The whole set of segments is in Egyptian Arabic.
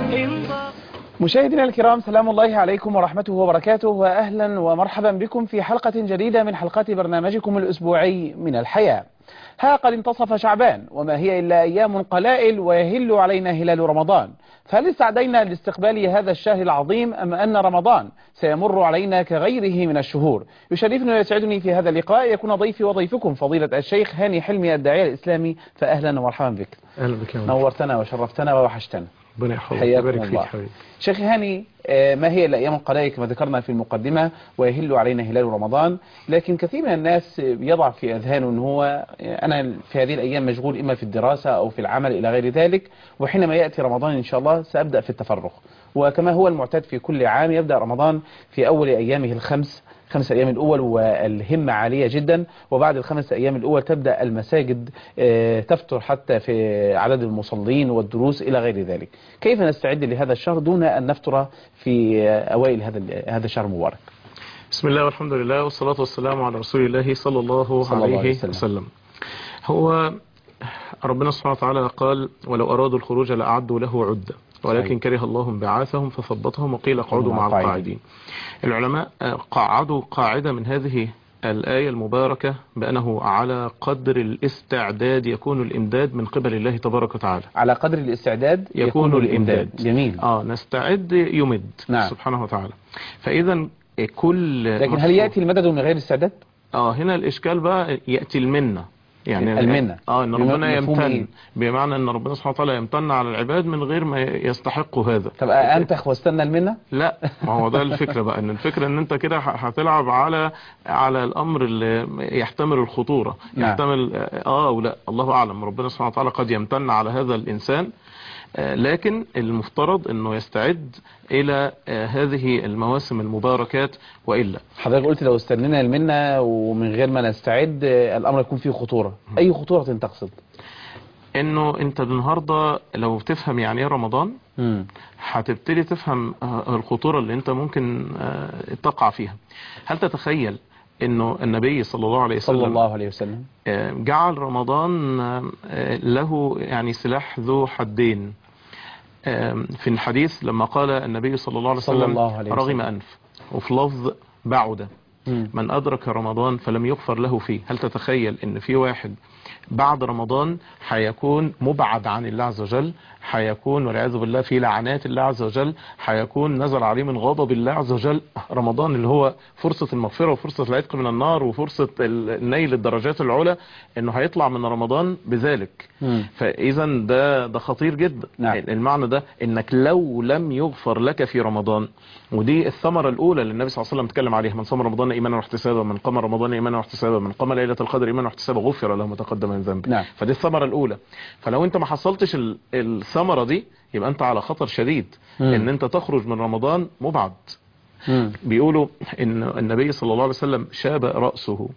مشاهدينا الكرام سلام الله عليكم ورحمته وبركاته وأهلا ومرحبا بكم في حلقة جديدة من حلقات برنامجكم الأسبوعي من الحياة ها قد انتصف شعبان وما هي إلا أيام قلائل ويهل علينا هلال رمضان فهل استعدينا لاستقبال هذا الشهر العظيم أم أن رمضان سيمر علينا كغيره من الشهور يشرفني ويسعدني في هذا اللقاء يكون ضيفي وضيفكم فضيلة الشيخ هاني حلمي الداعية الإسلامي فأهلا ومرحبا بك اهلا بك يا نورتنا وشرفتنا ووحشتنا ربنا يحفظك حياكم ويبارك فيك الله. حبيبي شيخ هاني آه، ما هي الأيام القلائل كما ذكرنا في المقدمة ويهل علينا هلال رمضان لكن كثير من الناس يضع في أذهانه أن هو آه، أنا في هذه الأيام مشغول إما في الدراسة أو في العمل إلى غير ذلك وحينما يأتي رمضان إن شاء الله سأبدأ في التفرغ وكما هو المعتاد في كل عام يبدأ رمضان في أول أيامه الخمس خمس أيام الأول والهمة عالية جدا وبعد الخمس أيام الأول تبدأ المساجد آه، تفتر حتى في عدد المصلين والدروس إلى غير ذلك كيف نستعد لهذا الشهر دون أن نفتر في آه، أوائل هذا هذا الشهر المبارك بسم الله والحمد لله والصلاة والسلام على رسول الله صلى الله, صلى الله عليه عليه وسلم. وسلم هو ربنا سبحانه وتعالى قال ولو أرادوا الخروج لأعدوا له عدة ولكن صحيح. كره الله بعاثهم فثبطهم وقيل اقعدوا مع مع القاعدين. القاعدين العلماء آه، قعدوا قاعدة من هذه الآية المباركة بأنه على قدر الاستعداد يكون الإمداد من قبل الله تبارك وتعالى على قدر الاستعداد يكون الإمداد. جميل اه نستعد يمد نعم. سبحانه وتعالى فاذا كل لكن هل مشروع- يأتي المدد من غير استعداد اه هنا الاشكال بقى ياتي المنه يعني المنة. اه ان ربنا مفهوم إيه؟ يمتن بمعنى ان ربنا سبحانه وتعالى يمتن على العباد من غير ما يستحقوا هذا طب أنتخ واستنى المنة لا ما هو ده الفكره بقى ان الفكره ان انت كده ه- هتلعب على على الامر اللي يحتمل الخطوره نعم. يحتمل اه ولا الله اعلم ربنا سبحانه وتعالى قد يمتن على هذا الانسان آه، لكن المفترض انه يستعد الى آه، هذه المواسم المباركات والا حضرتك قلت لو استنينا المنة ومن غير ما نستعد آه، الأمر يكون فيه خطورة أي خطورة تقصد انه انت النهارده لو تفهم يعني ايه رمضان مم. هتبتدي تفهم آه، الخطورة اللي انت ممكن آه، تقع فيها هل تتخيل انه النبي صلى الله عليه وسلم صلى الله عليه وسلم آه، جعل رمضان آه، له يعني سلاح ذو حدين آه، في الحديث لما قال النبي صلى الله عليه صلى وسلم الله عليه وسلم. رغم أنف وفي لفظ بعد مم. من أدرك رمضان فلم يغفر له فيه هل تتخيل ان في واحد بعد رمضان هيكون مبعد عن الله عز وجل هيكون والعياذ بالله في لعنات الله عز وجل هيكون نزل عليه من غضب الله عز وجل رمضان اللي هو فرصة المغفرة وفرصة العتق من النار وفرصة ال- نيل الدرجات العلى انه هيطلع من رمضان بذلك مم. فاذا ده ده خطير جدا نعم. المعنى ده انك لو لم يغفر لك في رمضان ودي الثمرة الاولى اللي النبي صلى الله عليه وسلم اتكلم عليها من صام رمضان ايمانا واحتسابا من قام رمضان ايمانا واحتسابا من قام ليلة القدر ايمانا واحتسابا غفر له ما تقدم من ذنبه نعم. فدي الثمرة الاولى فلو انت ما حصلتش ال- الثمرة دي يبقى انت على خطر شديد مم. ان انت تخرج من رمضان مبعد مم. بيقولوا ان النبي صلى الله عليه وسلم شاب رأسه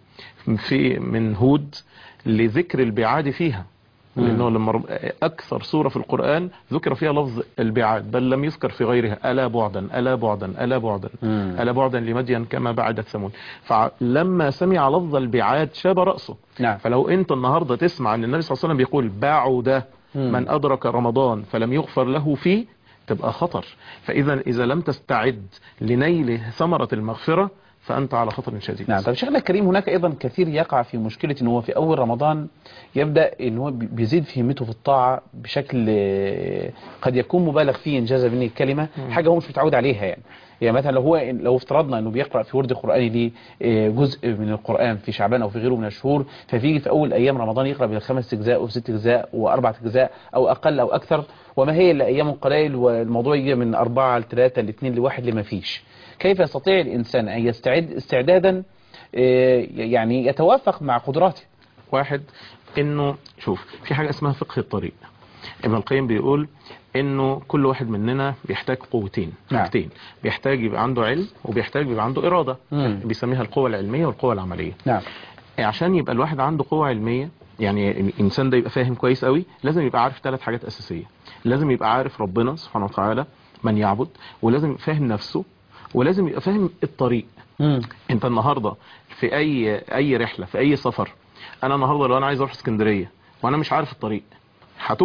في من هود لذكر البعاد فيها مم. لانه لما رب- اكثر سورة في القرآن ذكر فيها لفظ البعاد بل لم يذكر في غيرها الا بعدا الا بعدا الا بعدا مم. الا بعدا لمدين كما بعدت ثمود فلما سمع لفظ البعاد شاب رأسه نعم فلو انت النهاردة تسمع ان النبي صلى الله عليه وسلم بيقول بعد مم. من ادرك رمضان فلم يغفر له فيه تبقى خطر فاذا اذا لم تستعد لنيل ثمرة المغفرة فانت على خطر شديد نعم طب شيخنا الكريم هناك ايضا كثير يقع في مشكله ان هو في اول رمضان يبدا ان هو بي- بيزيد في همته في الطاعه بشكل آه، قد يكون مبالغ فيه انجاز مني الكلمه حاجه هو مش متعود عليها يعني يعني مثلا لو هو لو افترضنا انه بيقرا في ورد قراني ليه آه، جزء من القران في شعبان او في غيره من الشهور ففيجي في اول ايام رمضان يقرا بالخمس اجزاء وست اجزاء واربع اجزاء او اقل او اكثر وما هي الا ايام قلائل والموضوع يجي من اربعه لثلاثه لاثنين لواحد لما فيش كيف يستطيع الانسان ان يستعد استعدادا آه، يعني يتوافق مع قدراته واحد انه شوف في حاجة اسمها فقه الطريق ابن القيم بيقول انه كل واحد مننا بيحتاج قوتين نعم. حاجتين بيحتاج يبقى عنده علم وبيحتاج يبقى عنده إرادة مم. بيسميها القوة العلمية والقوة العملية نعم عشان يبقى الواحد عنده قوة علمية يعني الإنسان ده يبقى فاهم كويس قوي لازم يبقى عارف ثلاث حاجات أساسية لازم يبقى عارف ربنا سبحانه وتعالى من يعبد ولازم يبقى فاهم نفسه ولازم يبقى فاهم الطريق مم. انت النهاردة في اي اي رحلة في اي سفر انا النهاردة لو انا عايز اروح اسكندرية وانا مش عارف الطريق هتوه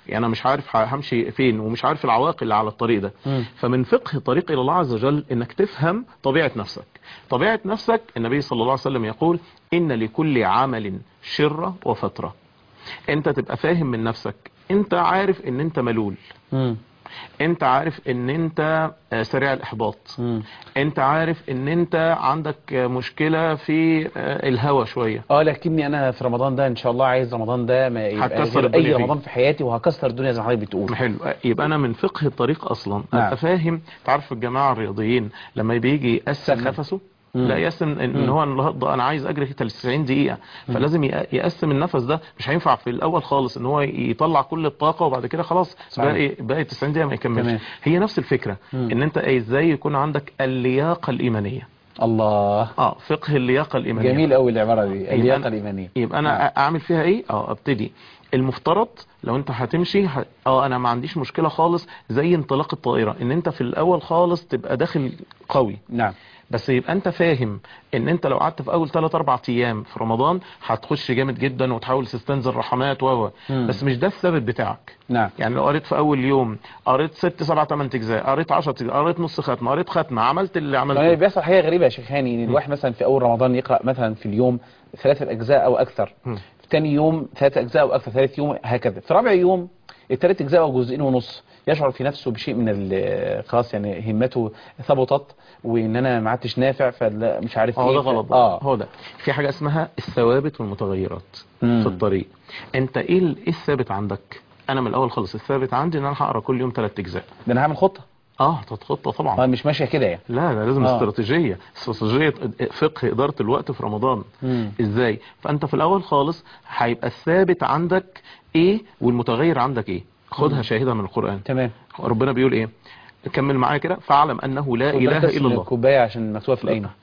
يعني انا مش عارف همشي فين ومش عارف العواقب اللي على الطريق ده مم. فمن فقه الطريق الى الله عز وجل انك تفهم طبيعة نفسك طبيعة نفسك النبي صلى الله عليه وسلم يقول ان لكل عمل شرة وفترة انت تبقى فاهم من نفسك انت عارف ان انت ملول مم. انت عارف ان انت آه، سريع الاحباط مم. انت عارف ان انت عندك آه، مشكلة في آه، الهوى شوية اه لكني انا في رمضان ده ان شاء الله عايز رمضان ده ما يبقى هتكسر غير الدنيا اي فيه. رمضان في حياتي وهكسر الدنيا زي ما حضرتك بتقول حلو يبقى انا من فقه الطريق اصلا نعم. ابقى فاهم تعرف الجماعه الرياضيين لما بيجي يقسم سخن. نفسه مم. لا يقسم ان إن مم. هو النهارده انا عايز اجري 90 دقيقه فلازم يق- يقسم النفس ده مش هينفع في الاول خالص ان هو يطلع كل الطاقه وبعد كده خلاص صحيح. باقي باقي 90 دقيقه ما تمام. يكملش هي نفس الفكره مم. ان انت ازاي يكون عندك اللياقه الايمانيه الله اه فقه اللياقه الايمانيه جميل قوي العباره دي اللياقه أنا- الايمانيه يبقى انا نعم. اعمل فيها ايه اه ابتدي المفترض لو انت هتمشي ه... اه انا ما عنديش مشكله خالص زي انطلاق الطائره ان انت في الاول خالص تبقى داخل قوي نعم بس يبقى انت فاهم ان انت لو قعدت في اول 3 4 ايام في رمضان هتخش جامد جدا وتحاول تستنزل رحمات و مم. بس مش ده الثابت بتاعك نعم يعني لو قريت في اول يوم قريت 6 7 8 اجزاء قريت 10 اجزاء قريت نص ختمه قريت ختمه عملت اللي يعني عملته بيحصل حاجه غريبه يا شيخ هاني ان الواحد مثلا في اول رمضان يقرا مثلا في اليوم ثلاثه اجزاء او اكثر مم. في ثاني يوم ثلاثه اجزاء او اكثر ثالث يوم هكذا في رابع يوم الثلاث اجزاء او جزئين ونص يشعر في نفسه بشيء من ال- خلاص يعني همته ثبطت وان انا ما عدتش نافع فمش عارف اه ايه ده ف- غلط اه هو ده في حاجه اسمها الثوابت والمتغيرات مم. في الطريق انت ايه ال- ايه الثابت عندك انا من الاول خالص الثابت عندي ان انا هقرا كل يوم ثلاث اجزاء ده انا هعمل خطه اه تتخطى اه طبعا مش ماشيه كده يعني لا ده لازم آه. استراتيجيه استراتيجيه فقه اداره الوقت في رمضان مم. ازاي فانت في الاول خالص هيبقى الثابت عندك ايه والمتغير عندك ايه خدها شاهده من القران تمام ربنا بيقول ايه كمل معايا كده فاعلم انه لا خد اله بالك بس الا من الله الكوبايه عشان مكتوبه في العين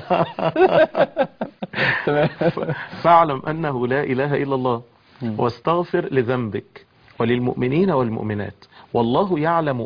تمام فاعلم أنه لا إله إلا الله مم. واستغفر لذنبك وللمؤمنين والمؤمنات والله يعلم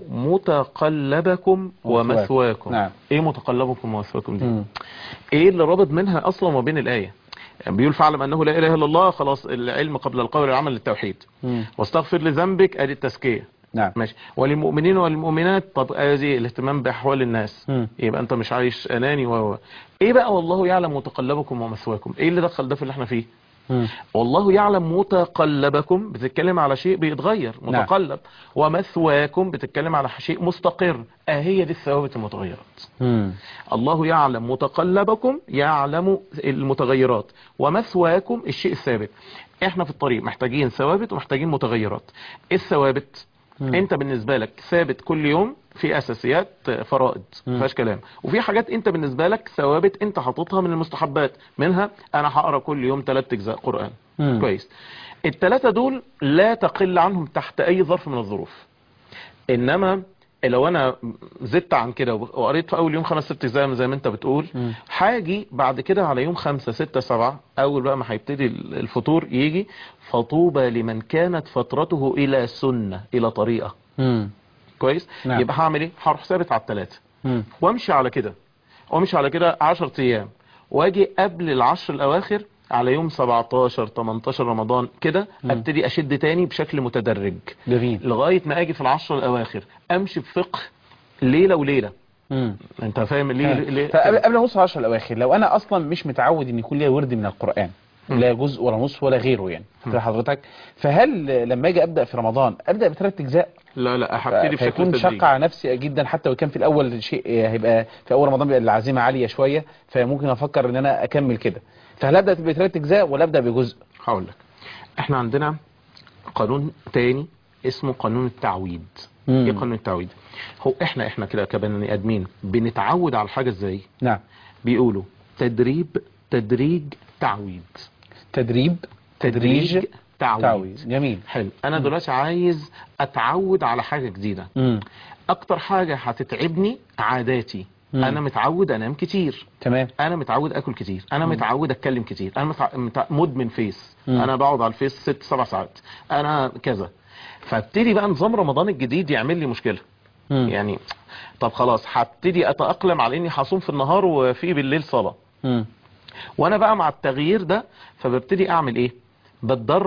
متقلبكم ومثواكم. ومثواكم نعم. ايه متقلبكم ومثواكم دي مم. ايه اللي رابط منها اصلا ما بين الايه يعني بيقول فاعلم انه لا اله الا الله خلاص العلم قبل القول والعمل للتوحيد مم. واستغفر لذنبك ادي التزكيه نعم ماشي وللمؤمنين والمؤمنات طب ادي الاهتمام باحوال الناس مم. يبقى انت مش عايش اناني و ايه بقى والله يعلم متقلبكم ومثواكم ايه اللي دخل ده في اللي احنا فيه مم. والله يعلم متقلبكم بتتكلم على شيء بيتغير نعم. متقلب ومثواكم بتتكلم على شيء مستقر اهي دي الثوابت المتغيرات مم. الله يعلم متقلبكم يعلم المتغيرات ومثواكم الشيء الثابت احنا في الطريق محتاجين ثوابت ومحتاجين متغيرات ايه الثوابت مم. انت بالنسبة لك ثابت كل يوم في اساسيات فرائض مم. مفيهاش كلام وفي حاجات انت بالنسبة لك ثوابت انت حاططها من المستحبات منها انا هقرا كل يوم ثلاث اجزاء قرآن مم. كويس الثلاثة دول لا تقل عنهم تحت اي ظرف من الظروف انما لو انا زدت عن كده وقريت في اول يوم خمس ست اجزاء زي ما انت بتقول مم. هاجي بعد كده على يوم خمسة ستة سبعة اول بقى ما هيبتدي الفطور يجي فطوبى لمن كانت فترته الى سنة الى طريقة مم. كويس نعم. يبقى هعمل ايه هروح ثابت على الثلاثة مم. وامشي على كده وامشي على كده 10 ايام واجي قبل العشر الاواخر على يوم 17 18 رمضان كده مم. ابتدي اشد تاني بشكل متدرج جميل لغايه ما اجي في العشر الاواخر امشي بفقه ليله وليله مم. انت فاهم ليه, ليه فقبل قبل نص العشر الاواخر لو انا اصلا مش متعود ان يكون لي ورد من القران مم. لا جزء ولا نص ولا غيره يعني كده حضرتك فهل لما اجي ابدا في رمضان ابدا بثلاث اجزاء لا لا هبتدي بشكل فيكون تدريجي شق على نفسي جدا حتى وكان في الاول شيء هيبقى في اول رمضان بيبقى العزيمه عاليه شويه فممكن افكر ان انا اكمل كده فهل ابدا بثلاث اجزاء ولا ابدا بجزء هقول لك احنا عندنا قانون تاني اسمه قانون التعويد مم. ايه قانون التعويد هو احنا احنا كده كبني ادمين بنتعود على الحاجه ازاي نعم بيقولوا تدريب تدريج تعويد تدريب تدريج تعويد, تعويض جميل حلو انا دلوقتي عايز اتعود على حاجه جديده مم. اكتر حاجه هتتعبني عاداتي مم. انا متعود انام كتير تمام انا متعود اكل كتير انا متعود اتكلم كتير انا متع... متع... مدمن فيس مم. انا بقعد على الفيس ست سبع ساعات انا كذا فابتدي بقى نظام رمضان الجديد يعمل لي مشكله مم. يعني طب خلاص هبتدي اتاقلم على اني هصوم في النهار وفي بالليل صلاه مم. وانا بقى مع التغيير ده فببتدي اعمل ايه بتدرب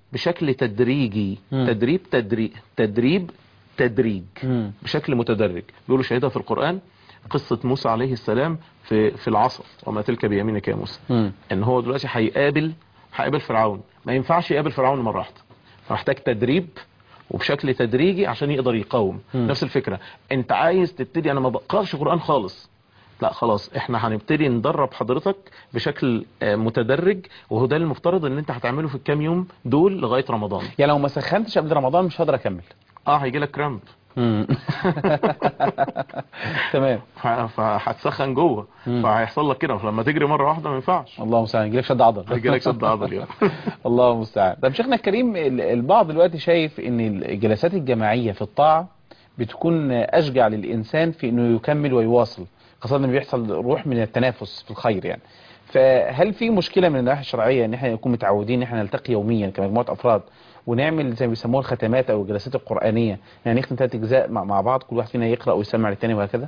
بشكل تدريجي مم. تدريب تدريب تدريب تدريج مم. بشكل متدرج بيقولوا شهيدها في القرآن قصة موسى عليه السلام في في العصا وما تلك بيمينك يا موسى مم. ان هو دلوقتي هيقابل هيقابل فرعون ما ينفعش يقابل فرعون مرة واحدة فمحتاج تدريب وبشكل تدريجي عشان يقدر يقاوم مم. نفس الفكرة انت عايز تبتدي انا ما بقراش قرآن خالص لا خلاص احنا هنبتدي ندرب حضرتك بشكل آه، متدرج وهو ده المفترض ان انت هتعمله في الكام يوم دول لغاية رمضان يعني لو ما سخنتش قبل رمضان مش هقدر اكمل اه هيجي لك كرامب مم. تمام ف- فهتسخن جوه مم. فهيحصل لك كده فلما تجري مره واحده ما ينفعش الله المستعان يجيلك شد عضل هيجي لك شد عضل يعني الله المستعان طب شيخنا الكريم ال- البعض دلوقتي شايف ان الجلسات الجماعية في الطاعة بتكون اشجع للانسان في انه يكمل ويواصل خاصة ان بيحصل روح من التنافس في الخير يعني فهل في مشكلة من الناحية الشرعية ان احنا نكون متعودين ان احنا نلتقي يوميا كمجموعة افراد ونعمل زي ما بيسموها الختمات او الجلسات القرآنية يعني نختم ثلاث اجزاء مع مع بعض كل واحد فينا يقرأ ويسمع للتاني وهكذا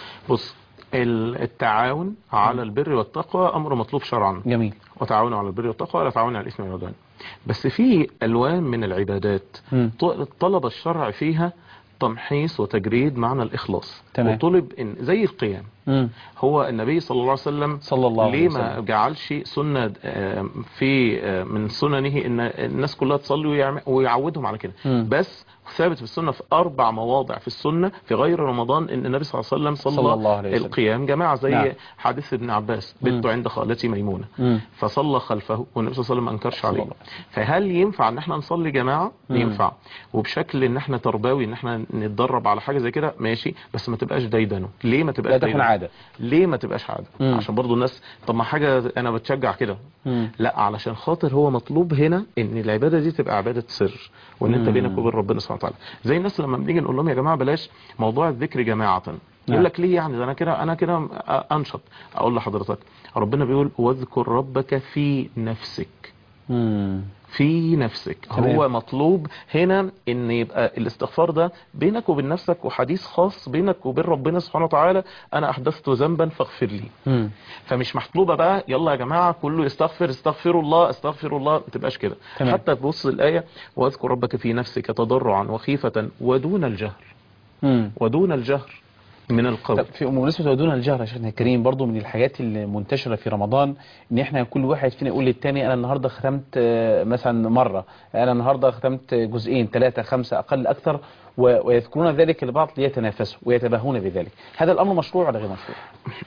بص ال- التعاون على البر والتقوى امر مطلوب شرعا جميل وتعاونوا على البر والتقوى ولا تعاونوا على الاثم والعدوان بس في الوان من العبادات مم. ط- طلب الشرع فيها تمحيص وتجريد معنى الاخلاص تمام. وطلب ان زي القيام مم. هو النبي صلى الله عليه وسلم صلى الله عليه ليه ما وسلم جعلش سنة آه، في آه، من سننه ان الناس كلها تصلي ويعم- ويعودهم على كده مم. بس ثابت في السنة في أربع مواضع في السنة في غير رمضان إن النبي صلى الله عليه وسلم صلى, صلى الله عليه وسلم. القيام جماعة زي نعم. حديث ابن عباس مم. بنته عند خالتي ميمونة مم. فصلى خلفه والنبي صلى الله عليه وسلم ما انكرش صلى عليه الله. فهل ينفع ان احنا نصلي جماعة مم. ينفع وبشكل ان احنا تربوي ان احنا نتدرب على حاجة زي كده ماشي بس ما تبقاش ديدنه ليه ما تبقاش لا تكون ديدنه؟ عادة ليه ما تبقاش عادة مم. عشان برضو الناس طب ما حاجة انا بتشجع كده مم. لا علشان خاطر هو مطلوب هنا ان العبادة دي تبقى عبادة سر وان انت مم. بينك وبين ربنا سبحانه وتعالى زي الناس لما بنيجي نقول لهم يا جماعة بلاش موضوع الذكر جماعة نعم. يقول لك ليه يعني ده انا كده انا كده انشط اقول لحضرتك ربنا بيقول واذكر ربك في نفسك مم. في نفسك تمام. هو مطلوب هنا ان يبقى الاستغفار ده بينك وبين نفسك وحديث خاص بينك وبين ربنا سبحانه وتعالى انا احدثت ذنبا فاغفر لي مم. فمش محطوبة بقى يلا يا جماعة كله يستغفر استغفروا الله استغفر الله ما تبقاش كده تمام. حتى تبص الآية واذكر ربك في نفسك تضرعا وخيفة ودون الجهر مم. ودون الجهر من القول طب في بمناسبة ودون الجهر يا شيخنا الكريم برضو من الحاجات المنتشرة في رمضان ان احنا كل واحد فينا يقول للتاني انا النهاردة ختمت آه، مثلا مرة انا النهاردة ختمت جزئين ثلاثة خمسة اقل اكثر و- ويذكرون ذلك لبعض ليتنافسوا ويتباهون بذلك هذا الامر مشروع ولا غير مشروع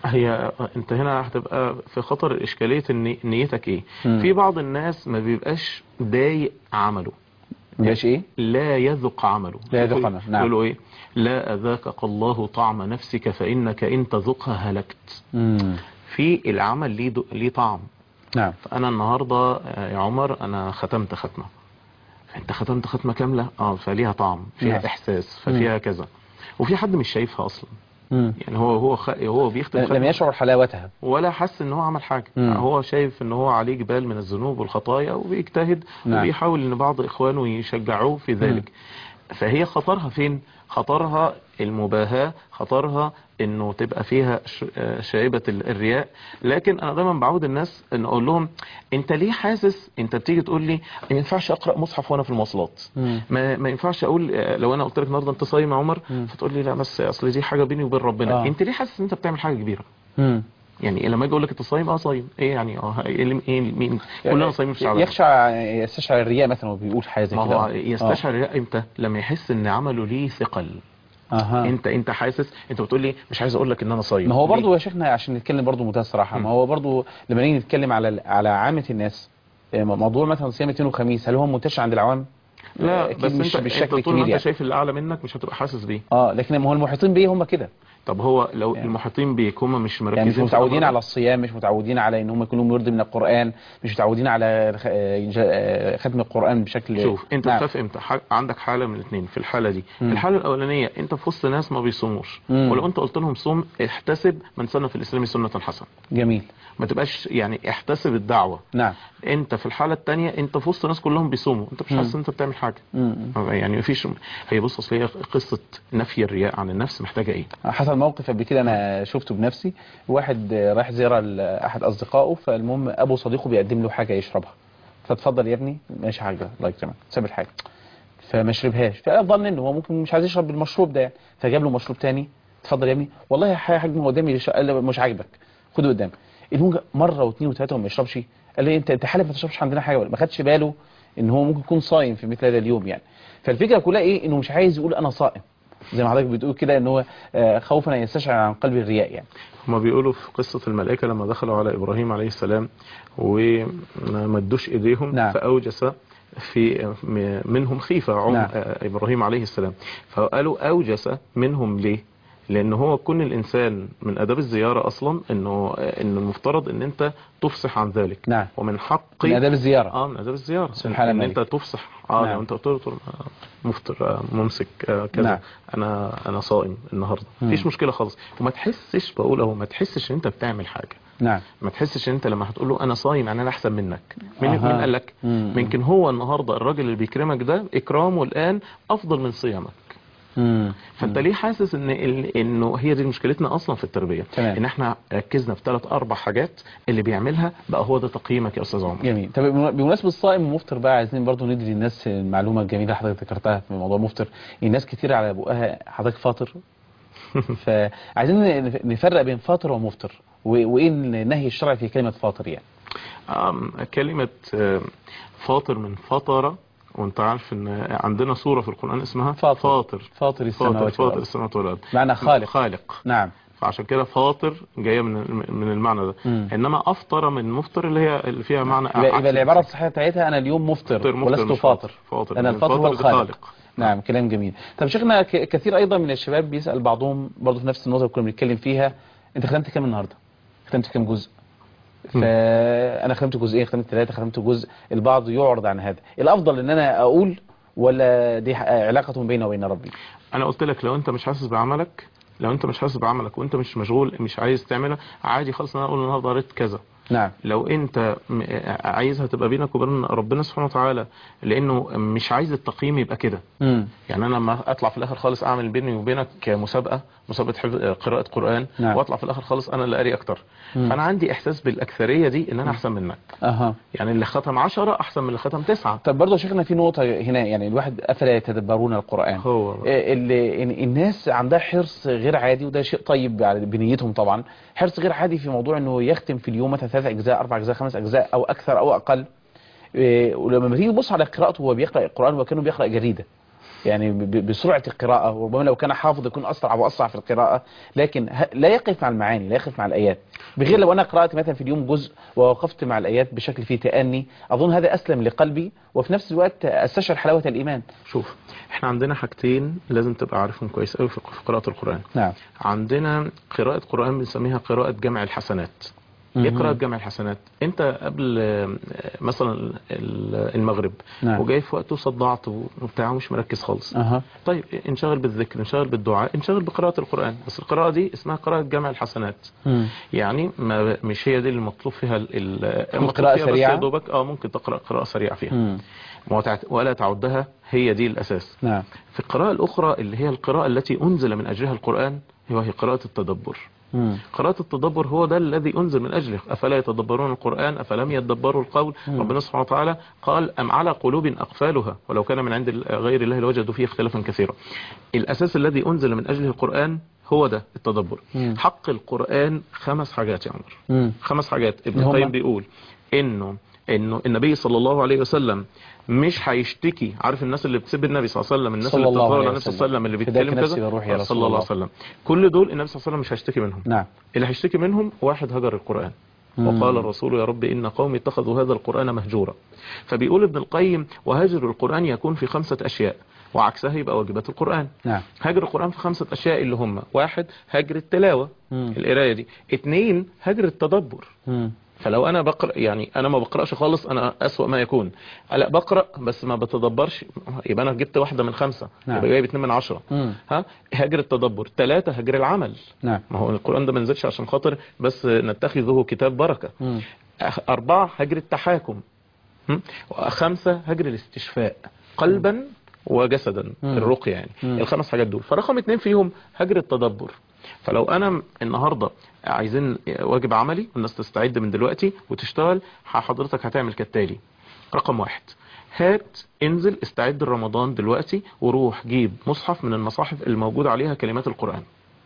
هي انت هنا هتبقى في خطر اشكالية ان نيتك ايه مم. في بعض الناس ما بيبقاش ضايق عمله ماشي ايه لا يذق عمله لا يذق عمله، نعم. يقولوا ايه لا اذاقك الله طعم نفسك فانك ان تذقها هلكت مم. في العمل ليه دو- ليه طعم نعم فانا النهارده آه، يا عمر انا ختمت ختمه انت ختمت ختمه كامله اه فليها طعم فيها نعم. احساس ففيها كذا وفي حد مش شايفها اصلا مم. يعني هو هو خ... هو بيختم لم ختمه يشعر حلاوتها ولا حس ان هو عمل حاجه مم. هو شايف ان هو عليه جبال من الذنوب والخطايا وبيجتهد نعم. وبيحاول ان بعض اخوانه يشجعوه في ذلك فهي خطرها فين خطرها المباهاة خطرها انه تبقى فيها ش- آه شائبة ال- الرياء لكن انا دايما بعود الناس ان اقول لهم انت ليه حاسس انت بتيجي تقول لي ما ينفعش اقرا مصحف وانا في المواصلات مم. ما, ما ينفعش اقول آه، لو انا قلت لك النهارده انت صايم يا عمر مم. فتقول لي لا بس اصل دي حاجه بيني وبين ربنا آه. انت ليه حاسس ان انت بتعمل حاجه كبيره مم. يعني لما اجي اقول لك انت صايم اه صايم ايه يعني اه ايه اللي- ايه مين كلنا صايمين في شعبان يخشع يستشعر الرياء مثلا وبيقول حاجة زي ما كده هو يستشعر الرياء امتى لما يحس ان عمله ليه ثقل اها انت انت حاسس انت بتقول لي مش عايز اقول لك ان انا صايم ما هو ليه؟ برضو يا شيخنا عشان نتكلم برضو منتهى الصراحة مم. ما هو برضو لما نيجي نتكلم على على عامة الناس آه، موضوع مثلا صيام اثنين وخميس هل هو منتشر عند العوام؟ آه، لا أكيد بس مش انت بالشكل انت طول الكبير ما انت يعني. شايف اللي اعلى منك مش هتبقى حاسس بيه اه لكن ما هو المحيطين بيه هم كده طب هو لو يعني- المحيطين بيك هم مش مركزين يعني مش في متعودين الأمر ده؟ على الصيام مش متعودين على ان هم يكونوا يرضي من القرآن مش متعودين على خ- آه، ج- آه، ختم القرآن بشكل شوف انت نعم. بتخاف امتى ح- عندك حاله من الاثنين في الحاله دي مم. الحاله الاولانيه انت في وسط ناس ما بيصوموش مم. ولو انت قلت لهم صوم احتسب من سن في الاسلام سنه حسنه جميل ما تبقاش يعني احتسب الدعوه نعم انت في الحاله الثانيه انت في وسط ناس كلهم بيصوموا انت مش مم. حاسس ان انت بتعمل حاجه مم. يعني مفيش هي بص اصل هي قصه نفي الرياء عن النفس محتاجه ايه حصل موقف قبل كده انا شفته بنفسي واحد آه، رايح زيارة لاحد اصدقائه فالمهم ابو صديقه بيقدم له حاجة يشربها فتفضل يا ابني ماشي حاجه الله يكرمك ساب الحاجه فما شربهاش فظن انه هو ممكن مش عايز يشرب المشروب ده يعني فجاب له مشروب تاني اتفضل يا ابني والله يا حاج ما قدامي قال له مش عاجبك خده قدامي المهم مره واثنين وثلاثه وما يشربش قال لي انت انت حالف ما تشربش عندنا حاجه ولا ما خدش باله ان هو ممكن يكون صايم في مثل هذا اليوم يعني فالفكره كلها ايه انه مش عايز يقول انا صائم زي ما حضرتك بتقول كده ان هو آه، خوفا ان يستشعر عن قلب الرياء يعني هما بيقولوا في قصة الملائكة لما دخلوا على إبراهيم عليه السلام وما ادوش إيديهم نعم. فأوجس في منهم خيفة عم نعم. آه، إبراهيم عليه السلام فقالوا أوجس منهم ليه لأن هو كون الإنسان من أداب الزيارة أصلا إنه آه، إن المفترض إن أنت تفصح عن ذلك نعم ومن حق من اداب الزياره اه من اداب الزياره سبحان ان الملك. انت تفصح اه نعم. لو انت قلت له تقول آه، مفطر آه، ممسك آه، كذا نعم. انا انا صائم النهارده مم. مفيش مشكله خالص وما تحسش بقول اهو ما تحسش ان انت بتعمل حاجه نعم ما تحسش ان انت لما هتقول له انا صايم يعني انا احسن منك مين أها. مين قال لك مم. يمكن هو النهارده الراجل اللي بيكرمك ده اكرامه الان افضل من صيامك مم. فانت ليه حاسس ان ال- انه هي دي مشكلتنا اصلا في التربيه تمام. ان احنا ركزنا في ثلاث اربع حاجات اللي بيعملها بقى هو ده تقييمك يا استاذ عمر جميل طب بمناسبه الصائم والمفطر بقى عايزين برضو ندي للناس المعلومه الجميله اللي حضرتك ذكرتها في موضوع المفطر الناس كتير على بقها حضرتك فاطر فعايزين نفرق بين فاطر ومفطر و- وايه النهي الشرعي في كلمه فاطر يعني آم، كلمة آم، فاطر من فطر وانت عارف ان عندنا سورة في القرآن اسمها فاطر. فاطر فاطر فاطر, السماوات فاطر والارض السماوات والأرض معنى خالق خالق نعم فعشان كده فاطر جاية من من المعنى ده مم. انما افطر من مفطر اللي هي اللي فيها معنى يبقى, عكس يبقى العباره الصحيحه بتاعتها انا اليوم مفطر, مفطر مفطر ولست مش فاطر فاطر انا لأن الفاطر هو دي الخالق نعم كلام جميل طب شيخنا ك- كثير ايضا من الشباب بيسال بعضهم برضه في نفس النقطه اللي كنا بنتكلم فيها انت ختمت كام النهارده ختمت كام جزء مم. فانا ختمت جزئين ختمت ثلاثه ختمت جزء البعض يعرض عن هذا الافضل ان انا اقول ولا دي ح- علاقه بيني وبين ربي انا قلت لك لو انت مش حاسس بعملك لو انت مش حاسس بعملك وانت مش مشغول مش عايز تعملها عادي خالص ان انا اقول النهارده قريت كذا نعم لو انت م- عايزها تبقى بينك وبين ربنا سبحانه وتعالى لانه مش عايز التقييم يبقى كده امم يعني انا لما اطلع في الاخر خالص اعمل بيني وبينك مسابقه مسابقه حفظ قراءه قران نعم. واطلع في الاخر خالص انا اللي قاري اكتر مم. فانا عندي احساس بالاكثريه دي ان انا احسن منك اها يعني اللي ختم عشرة احسن من اللي ختم تسعة طب برضه يا شيخنا في نقطه هنا يعني الواحد افلا يتدبرون القران هو آه، اللي إن الناس عندها حرص غير عادي وده شيء طيب يعني بنيتهم طبعا حرص غير عادي في موضوع انه يختم في اليوم مثلا ثلاث اجزاء اربع اجزاء خمس اجزاء او اكثر او اقل آه، ولما تيجي تبص على قراءته وهو بيقرا القران وكانه بيقرا جريده يعني ب- ب- بسرعه القراءه وربما لو كان حافظ يكون اسرع واسرع في القراءه لكن ه- لا يقف مع المعاني لا يقف مع الايات بغير لو انا قرات مثلا في اليوم جزء ووقفت مع الايات بشكل فيه تاني اظن هذا اسلم لقلبي وفي نفس الوقت استشعر حلاوه الايمان شوف احنا عندنا حاجتين لازم تبقى عارفهم كويس قوي في في قراءه القران نعم عندنا قراءه قران بنسميها قراءه جمع الحسنات ايه مهم. قراءة جمع الحسنات انت قبل آه، مثلا ال- المغرب نعم. وجاي في وقته صدعت وبتاع ومش مركز خالص اها طيب انشغل بالذكر انشغل بالدعاء انشغل بقراءة القرآن بس القراءة دي اسمها قراءة جمع الحسنات مم. يعني ما مش هي دي اللي مطلوب فيها ال- ال- المطلوب قراءة فيها بس سريعة؟ يا دوبك اه ممكن تقرأ قراءة سريعة فيها مم. ما تعت- ولا تعدها هي دي الأساس نعم في القراءة الأخرى اللي هي القراءة التي أنزل من أجلها القرآن وهي قراءة التدبر مم. قراءة التدبر هو ده الذي أنزل من أجله أفلا يتدبرون القرآن أفلم يتدبروا القول مم. ربنا سبحانه وتعالى قال أم على قلوب أقفالها ولو كان من عند غير الله لوجدوا فيه اختلافا كثيرا الأساس الذي أنزل من أجله القرآن هو ده التدبر مم. حق القرآن خمس حاجات يا عمر مم. خمس حاجات ابن اللي هما؟ القيم بيقول انه انه النبي صلى الله عليه وسلم مش هيشتكي عارف الناس اللي بتسب النبي صلى الله عليه وسلم الناس صلى اللي الله بتطول عليه على النبي صلى الله عليه وسلم اللي فداك بيتكلم نفسي كذا بروحي يا آه، رسول صلى الله الله. عليه وسلم كل دول النبي صلى الله عليه وسلم مش هيشتكي منهم نعم اللي هيشتكي منهم واحد هجر القرآن مم. وقال الرسول يا رب إن قومي اتخذوا هذا القرآن مهجورا فبيقول ابن القيم وهجر القرآن يكون في خمسة أشياء وعكسها يبقى واجبات القرآن نعم هجر القرآن في خمسة أشياء اللي هم واحد هجر التلاوة مم. القراية دي اتنين هجر التدبر مم. فلو انا بقرا يعني انا ما بقراش خالص انا اسوأ ما يكون لا بقرا بس ما بتدبرش يبقى انا جبت واحده من خمسه نعم. يبقى جايب اتنين من عشرة مم. ها هجر التدبر ثلاثة هجر العمل نعم ما هو القرآن ده ما نزلش عشان خاطر بس نتخذه كتاب بركة مم. أخ- أربعة هجر التحاكم هم؟ خمسة هجر الاستشفاء قلبا وجسدا مم. الرقية يعني مم. الخمس حاجات دول فرقم اتنين فيهم هجر التدبر فلو انا النهاردة عايزين واجب عملي والناس تستعد من دلوقتي وتشتغل ح- حضرتك هتعمل كالتالي رقم واحد هات انزل استعد لرمضان دلوقتي وروح جيب مصحف من المصاحف الموجود عليها كلمات القرآن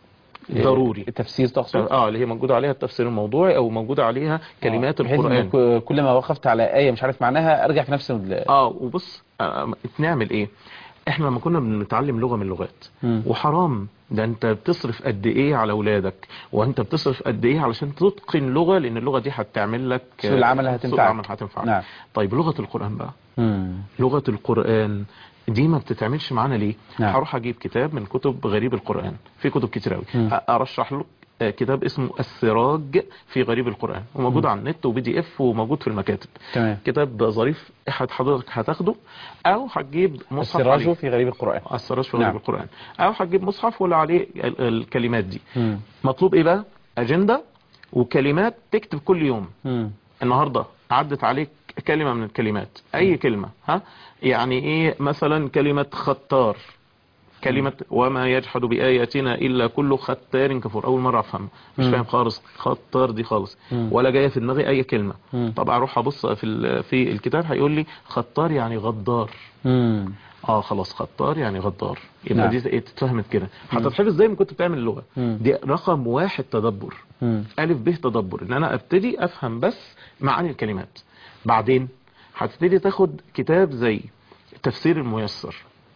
ضروري التفسير تقصد اه اللي هي موجودة عليها التفسير الموضوعي او موجودة عليها كلمات بحيث إن القرآن ك- كل ما وقفت على آية مش عارف معناها ارجع في نفس ال... اه وبص آه نعمل ايه احنا لما كنا بنتعلم لغة من اللغات مم. وحرام ده انت بتصرف قد ايه على اولادك وانت بتصرف قد ايه علشان تتقن لغة لان اللغة دي هتعمل لك سوق العمل سوق هتنفعك. العمل هتنفعك نعم. طيب لغة القرآن بقى مم. لغة القرآن دي ما بتتعملش معانا ليه نعم. هروح اجيب كتاب من كتب غريب القرآن في كتب كتير قوي مم. ارشح له آه، كتاب اسمه السراج في غريب القرآن وموجود على النت وبي دي اف وموجود في المكاتب تمام كتاب ظريف احد حضرتك هتاخده او هتجيب مصحف السراج عليه. في غريب القرآن السراج في نعم. غريب القرآن او هتجيب مصحف ولا عليه ال- الكلمات دي مم. مطلوب ايه بقى اجندة وكلمات تكتب كل يوم مم. النهاردة عدت عليك كلمة من الكلمات اي كلمة ها يعني ايه مثلا كلمة خطار كلمة وما يجحد بآياتنا إلا كل ختار كفور أول مرة أفهم مش مم. فاهم خالص خطار دي خالص مم. ولا جاية في دماغي أي كلمة مم. طب أروح أبص في ال- في الكتاب هيقول لي خطار يعني غدار مم. اه خلاص خطار يعني غدار يبقى نعم. دي ايه اتفهمت كده هتتحفظ زي ما كنت بتعمل اللغة مم. دي رقم واحد تدبر مم. ألف به تدبر إن أنا أبتدي أفهم بس معاني الكلمات بعدين هتبتدي تاخد كتاب زي تفسير الميسر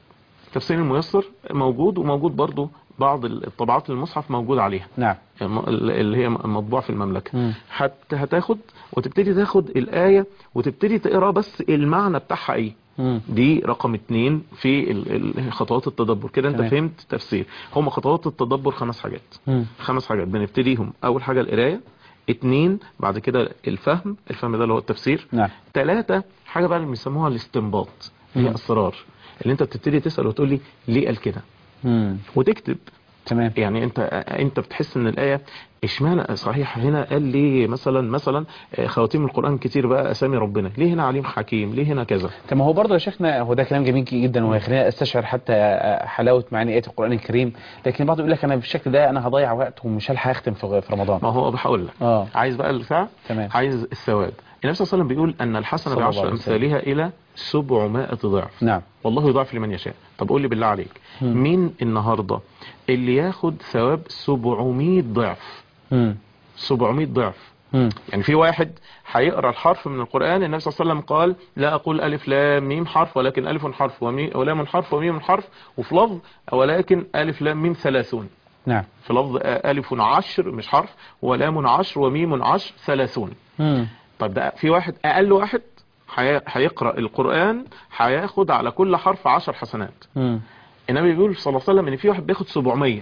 تفسير الميسر موجود وموجود برضو بعض الطبعات المصحف موجود عليها نعم الم- اللي هي مطبوع في المملكة مم. هت- هتاخد وتبتدي تاخد الآية وتبتدي تقرا بس المعنى بتاعها ايه مم. دي رقم اتنين في ال- ال- خطوات التدبر كده انت تمام. فهمت تفسير هم خطوات التدبر خمس حاجات مم. خمس حاجات بنبتديهم اول حاجة القراية اتنين بعد كده الفهم الفهم ده اللي هو التفسير نعم ثلاثة حاجة بقى اللي بيسموها الاستنباط اللي هي مم. اسرار اللي انت بتبتدي تسأل وتقول لي ليه قال كده مم. وتكتب تمام يعني انت انت بتحس ان الايه اشمعنى صحيح هنا قال لي مثلا مثلا آه، خواتيم القران كتير بقى اسامي ربنا ليه هنا عليم حكيم ليه هنا كذا طب ما هو برضه يا شيخنا هو ده كلام جميل جدا وهيخلينا استشعر حتى حلاوه معاني ايات القران الكريم لكن بعض يقول لك انا بالشكل ده انا هضيع وقت ومش هلحق اختم في في رمضان ما هو هقول لك اه عايز بقى البتاع تمام عايز الثواب النبي صلى الله عليه وسلم بيقول ان الحسنه صلى الله بعشر عليه وسلم. امثالها الى 700 ضعف نعم والله يضاعف لمن يشاء طب قول لي بالله عليك مم. مين النهارده اللي ياخد ثواب 700 ضعف مم. 700 ضعف مم. يعني في واحد هيقرا الحرف من القرآن النبي صلى الله عليه وسلم قال لا أقول ألف لام ميم حرف ولكن ألف حرف ومي- ولام حرف وميم حرف وفي لفظ ولكن ألف لام ميم ثلاثون نعم في لفظ آه، ألف عشر مش حرف ولام عشر وميم عشر ثلاثون مم. طب ده في واحد أقل واحد هي- هيقرأ القرآن هياخد على كل حرف عشر حسنات مم. النبي بيقول صلى الله عليه وسلم ان في واحد بياخد 700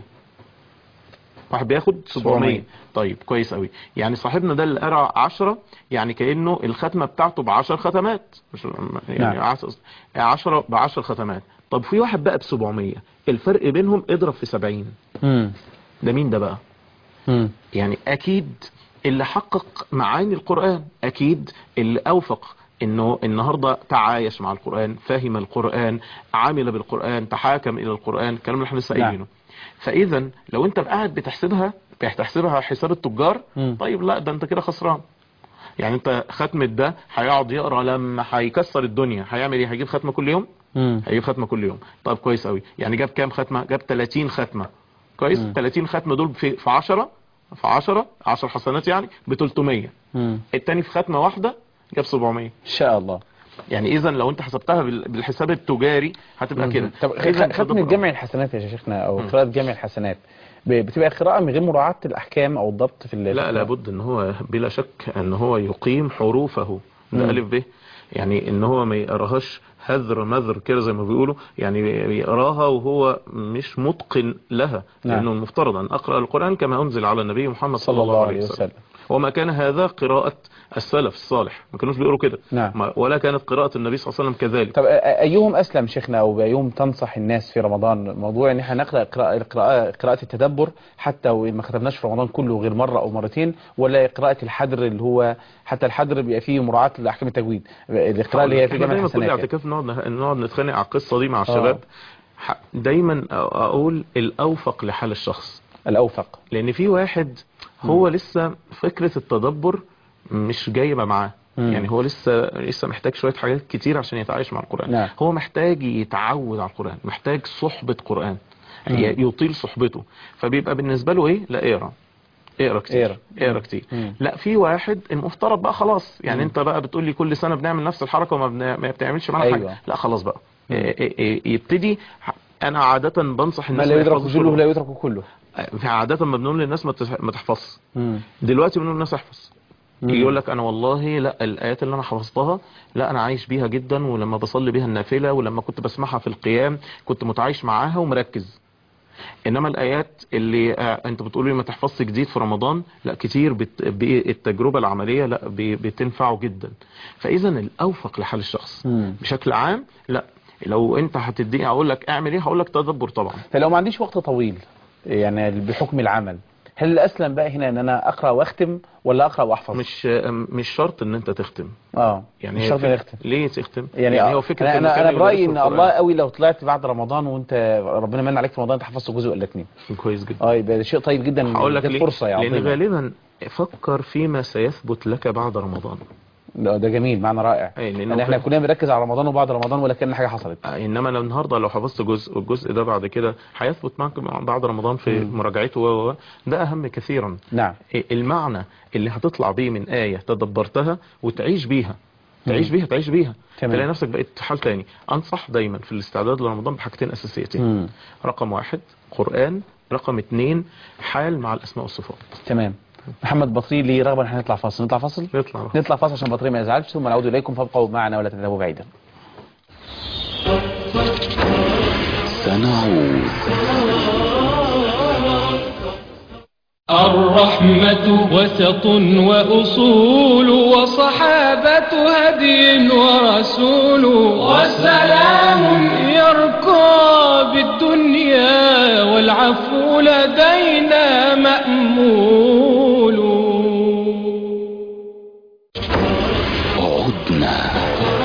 واحد بياخد 700 700. طيب كويس قوي يعني صاحبنا ده اللي قرا 10 يعني كانه الختمه بتاعته ب 10 ختمات مش يعني نعم. 10 ب 10 ختمات طب في واحد بقى ب 700 الفرق بينهم اضرب في 70 مم. ده مين ده بقى مم. يعني اكيد اللي حقق معاني القرآن اكيد اللي اوفق انه النهاردة تعايش مع القرآن فهم القرآن عامل بالقرآن تحاكم الى القرآن الكلام اللي احنا لسه نعم. قايلينه فاذا لو انت قاعد بتحسبها بتحسبها حساب التجار مم. طيب لا ده انت كده خسران يعني انت ختمة ده هيقعد يقرا لما هيكسر الدنيا هيعمل ايه هيجيب ختمة كل يوم مم. هيجيب ختمة كل يوم طب كويس قوي يعني جاب كام ختمة جاب 30 ختمة كويس مم. 30 ختمة دول في في 10 في 10 10 حسنات يعني ب 300 مم. التاني في ختمة واحدة جاب 700 ان شاء الله يعني اذا لو انت حسبتها بال- بالحساب التجاري هتبقى كده طب إذن ختم تدبر جمع الحسنات يا شيخنا او مم. قراءه جمع الحسنات ب- بتبقى قراءه من غير مراعاه الاحكام او الضبط في ال- لا لابد ان هو بلا شك ان هو يقيم حروفه مم. ده الف ب يعني ان هو ما يقراهاش هذر مذر كده زي ما بيقولوا يعني يقراها وهو مش متقن لها نعم. لانه المفترض ان اقرا القران كما انزل على النبي محمد صلى الله عليه وسلم وما كان هذا قراءة السلف الصالح ما كانوش بيقولوا كده نعم. ما- ولا كانت قراءة النبي صلى الله عليه وسلم كذلك طب أ- ايهم اسلم شيخنا او بايهم تنصح الناس في رمضان موضوع ان احنا نقرا قراءه قراءه قراءه التدبر حتى وما ختمناش في رمضان كله غير مره او مرتين ولا قراءه الحدر اللي هو حتى الحدر بيبقى فيه مراعاه لاحكام التجويد القراءه اللي هي في احنا جمع دايما كل الحسنات يعني. اعتكاف نقعد نه- نقعد نتخانق على القصة دي مع الشباب ح- دايما أ- اقول الاوفق لحال الشخص الاوفق لان في واحد هو لسه فكرة التدبر مش جايبة معاه مم. يعني هو لسه لسه محتاج شويه حاجات كتير عشان يتعايش مع القران نعم. هو محتاج يتعود على القران محتاج صحبه قران مم. ي- يطيل صحبته فبيبقى بالنسبه له ايه لا اقرا اقرا كتير اقرا. اقرا كتير مم. لا في واحد المفترض بقى خلاص يعني مم. انت بقى بتقول لي كل سنه بنعمل نفس الحركه وما بن- ما بتعملش معانا أيوة. حاجه لا خلاص بقى مم. إيه- إيه- إيه- يبتدي انا عاده بنصح ما الناس لا ما يدرك يحفظوش جله القرآن. لا يترك كله عاده ما بنقول للناس ما تح- ما تحفظش مم. دلوقتي بنقول للناس احفظ مم. يجي يقول لك انا والله لا الايات اللي انا حفظتها لا انا عايش بيها جدا ولما بصلي بيها النافله ولما كنت بسمعها في القيام كنت متعايش معاها ومركز انما الايات اللي آه انت بتقولي ما تحفظش جديد في رمضان لا كتير بت... بالتجربه العمليه لا ب... بتنفعه جدا فاذا الاوفق لحال الشخص مم. بشكل عام لا لو انت هتديني اقول لك اعمل ايه هقول لك تدبر طبعا فلو ما عنديش وقت طويل يعني بحكم العمل هل الاسلم بقى هنا ان انا اقرا واختم ولا اقرا واحفظ مش مش شرط ان انت تختم اه يعني مش هي شرط فك- اني اختم ليه تختم يعني, هو فكره انا إن انا, كان أنا برايي يدرسوا ان القرآن. الله قوي لو طلعت بعد رمضان وانت ربنا من عليك في رمضان انت حفظت جزء ولا اتنين كويس جدا اه يبقى ده شيء طيب جدا هقول لك جت ليه فرصه يا لان عظيمه غالبا فكر فيما سيثبت لك بعد رمضان ده ده جميل معنى رائع أي، لأنه يعني احنا كان- كلنا بنركز على رمضان وبعد رمضان ولا كان حاجه حصلت انما لو النهارده لو حفظت جزء والجزء ده بعد كده هيثبت معك بعد رمضان في مم. مراجعته و و- ده اهم كثيرا نعم المعنى اللي هتطلع بيه من آية تدبرتها وتعيش بيها تعيش مم. بيها تعيش بيها تمام. تلاقي نفسك بقيت حال تاني انصح دايما في الاستعداد لرمضان بحاجتين اساسيتين مم. رقم واحد قرآن رقم اتنين حال مع الاسماء والصفات تمام محمد بطري لي رغبه ان احنا نطلع فاصل نطلع فاصل نطلع نطلع فاصل عشان بطري ما يزعلش ثم نعود اليكم فابقوا معنا ولا تذهبوا بعيدا سنعود الرحمة وسط وأصول وصحابة هدي ورسول وسلام يركى بالدنيا والعفو لدينا مأمول عدنا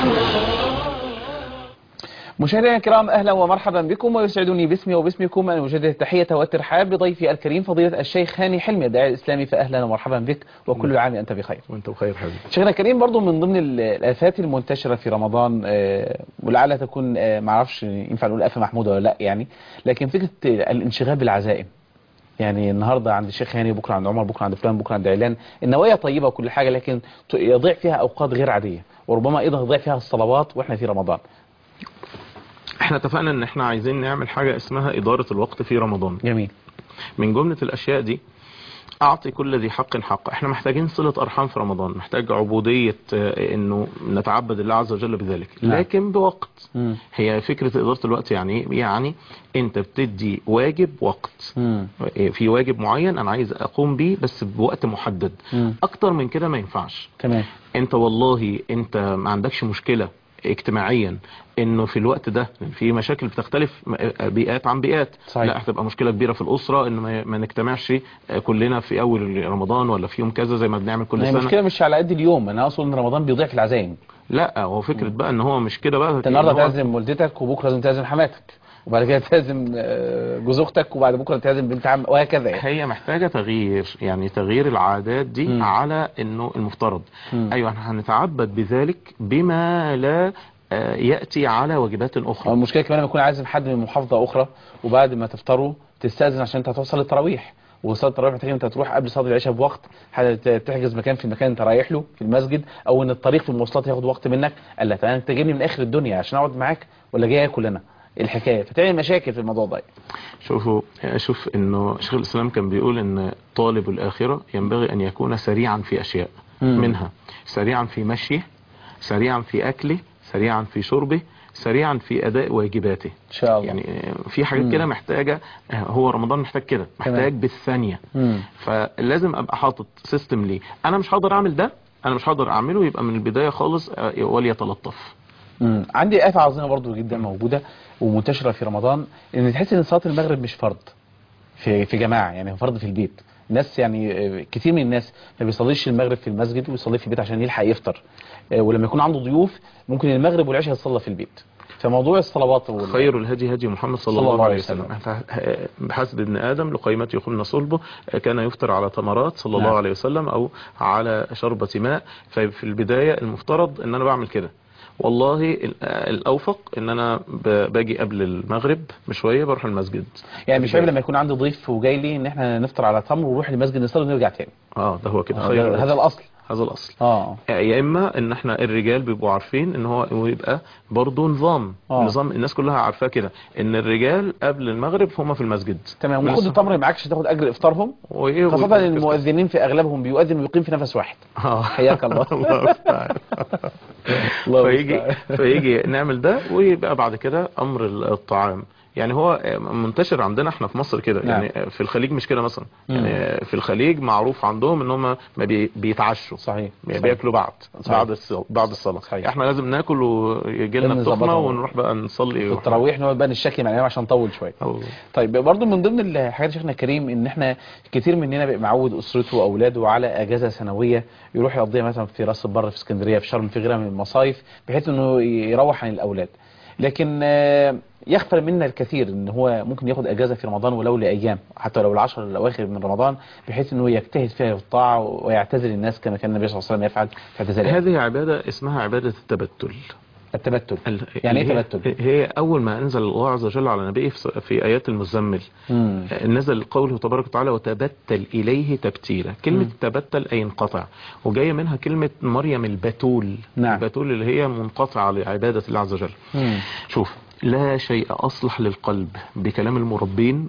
مشاهدينا الكرام اهلا ومرحبا بكم ويسعدني باسمي وباسمكم ان اجدد التحيه والترحاب بضيفي الكريم فضيله الشيخ هاني حلمي الداعي الاسلامي فاهلا ومرحبا بك وكل عام انت بخير. وانت بخير حبيبي شيخنا الكريم برضو من ضمن ال- الافات المنتشره في رمضان آه، ولعلها تكون آه، معرفش ينفع نقول افه محموده ولا لا يعني لكن فكره الانشغال بالعزائم يعني النهارده عند الشيخ هاني بكره عند عمر بكره عند فلان بكره عند علان النوايا طيبه وكل حاجه لكن ت- يضيع فيها اوقات غير عاديه وربما ايضا يضيع فيها الصلوات واحنا في رمضان. احنا اتفقنا ان احنا عايزين نعمل حاجة اسمها ادارة الوقت في رمضان جميل. من جملة الاشياء دي اعطي كل ذي حق حقه احنا محتاجين صلة ارحام في رمضان محتاج عبودية آه، انه نتعبد الله عز وجل بذلك نعم. لكن بوقت مم. هي فكرة إدارة الوقت يعني إيه؟ يعني أنت بتدي واجب وقت مم. في واجب معين أنا عايز أقوم بيه بس بوقت محدد مم. أكتر من كده ما ينفعش تمام. أنت والله أنت ما عندكش مشكلة اجتماعيا انه في الوقت ده في مشاكل بتختلف م- بيئات عن بيئات صحيح. لا هتبقى مشكله كبيره في الاسره انه ما- ما نجتمعش كلنا في اول رمضان ولا في يوم كذا زي ما بنعمل كل هي سنه المشكله مش على قد اليوم انا اقصد ان رمضان بيضيع في العزايم لا هو فكره بقى ان هو مش كده بقى انت النهارده إن هو- تعزم والدتك وبكره لازم تعزم حماتك وبعد كده تعزم آه، جوز اختك وبعد بكره تعزم بنت عم وهكذا يعني. هي محتاجة تغيير يعني تغيير العادات دي مم. م. على انه المفترض مم. ايوه احنا هنتعبد بذلك بما لا آه، يأتي على واجبات هو اخرى المشكله كمان لما يكون عازم حد من محافظه اخرى وبعد ما تفطروا تستاذن عشان انت هتوصل التراويح وصلاه التراويح محتاج انت تروح قبل صلاه العشاء بوقت حتى تحجز مكان في المكان انت رايح له في المسجد او ان الطريق في المواصلات ياخد وقت منك قال لك انت جايبني من اخر الدنيا عشان اقعد معاك ولا جاي اكل انا الحكايه فتعمل مشاكل في الموضوع ده شوفوا شوف انه شيخ الاسلام كان بيقول ان طالب الاخرة ينبغي ان يكون سريعا في اشياء مم. منها سريعا في مشيه سريعا في اكله سريعا في شربه سريعا في اداء واجباته ان شاء الله يعني آه، في حاجات مم. كده محتاجة آه، هو رمضان محتاج كده محتاج بالثانية مم. فلازم ابقى حاطط سيستم ليه انا مش هقدر اعمل ده انا مش هقدر اعمله يبقى من البدايه خالص آه، وليتلطف مم. عندي آفة عظيمة برضو جدا موجودة ومنتشرة في رمضان ان تحس ان صلاة المغرب مش فرض في في جماعة يعني فرض في البيت الناس يعني آه، كتير من الناس ما بيصليش المغرب في المسجد ويصلي في البيت عشان يلحق يفطر آه، ولما يكون عنده ضيوف ممكن المغرب والعشاء يتصلى في البيت فموضوع الصلوات وال- خير الهدي هدي محمد صلى, الله عليه وسلم بحسب ابن آدم لقيمته يخلنا صلبه كان يفطر على تمرات صلى نعم. الله عليه وسلم أو على شربة ماء ففي البداية المفترض أن أنا بعمل كده والله ال- الأوفق أن أنا ب- باجي قبل المغرب بشوية بروح المسجد يعني مش عيب لما يكون عندي ضيف وجاي لي ان احنا نفطر على تمر ونروح المسجد نصلي ونرجع تاني اه ده هو كده هذا خير هذا الاصل هذا الأصل اه يا اما ان احنا الرجال بيبقوا عارفين ان هو يبقى برضه نظام آه. نظام الناس كلها عارفاه كده ان الرجال قبل المغرب هم في المسجد تمام من وخد الصبح. التمر معاك عشان تاخد اجر افطارهم وإيه خاصة ويبقى- المؤذنين في اغلبهم بيؤذن ويقيم في نفس واحد اه حياك الله الله المستعان. الله فيجي المستعان. فيجي نعمل ده ويبقى بعد كده امر الطعام يعني هو منتشر عندنا احنا في مصر كده نعم. يعني في الخليج مش كده مثلا مم. يعني في الخليج معروف عندهم ان هم ما بي- بيتعشوا صحيح يعني صحيح. بياكلوا بعد صحيح. بعد الص- بعد الصلاه صحيح. احنا لازم ناكل ويجي لنا لازم التخمه نظبطها. ونروح بقى نصلي في التراويح نقعد بقى نشكي مع الامام عشان نطول شويه أو- طيب برضو من ضمن الحاجات شيخنا الكريم ان احنا كتير مننا بقى معود اسرته واولاده على اجازه سنويه يروح يقضيها مثلا في راس البر في اسكندريه في شرم في غيرها من المصايف بحيث انه يروح عن الاولاد لكن آه، يغفل منا الكثير ان هو ممكن ياخد اجازه في رمضان ولو لايام حتى لو العشر الاواخر من رمضان بحيث انه يجتهد فيها في الطاعه ويعتزل الناس كما كان النبي صلى الله عليه وسلم يفعل في اعتزال هذه عباده اسمها عباده التبتل التبتل ال- يعني ايه هي- تبتل؟ هي اول ما انزل الله عز وجل على نبيه في في ايات المزمل مم. نزل قوله تبارك وتعالى وتبتل إليه تبتيلا كلمة مم. تبتل أي انقطع وجاية منها كلمة مريم البتول نعم. البتول اللي هي منقطعة لعبادة الله عز وجل مم. شوف لا شيء أصلح للقلب بكلام المربين